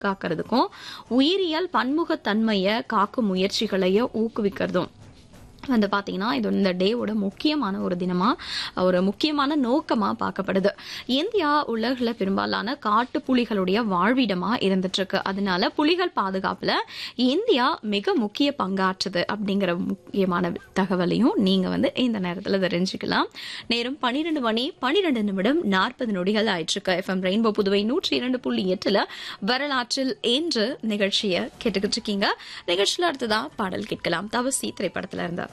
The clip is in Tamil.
காக்கிறதுக்கும் உயிரியல் பன்முகத்தன்மையை காக்கும் முயற்சிகளையும் ஊக்குவிக்கிறதும் வந்து பார்த்தீங்கன்னா இது இந்த டேவோட முக்கியமான ஒரு தினமாக ஒரு முக்கியமான நோக்கமாக பார்க்கப்படுது இந்தியா உலகில் பெரும்பாலான காட்டு புலிகளுடைய வாழ்விடமாக இருந்துட்டு இருக்கு அதனால புலிகள் பாதுகாப்பில் இந்தியா மிக முக்கிய பங்காற்றுது அப்படிங்கிற முக்கியமான தகவலையும் நீங்கள் வந்து இந்த நேரத்தில் தெரிஞ்சுக்கலாம் நேரம் பன்னிரெண்டு மணி பன்னிரெண்டு நிமிடம் நாற்பது நொடிகள் ஆயிட்டிருக்கு எஃப்எம் ரெயின்போ புதுவை நூற்றி இரண்டு புள்ளி எட்டில் வரலாற்றில் என்று நிகழ்ச்சியை கேட்டுக்கிட்டு இருக்கீங்க நிகழ்ச்சியில் அடுத்ததா பாடல் கேட்கலாம் தவசி திரைப்படத்துல இருந்து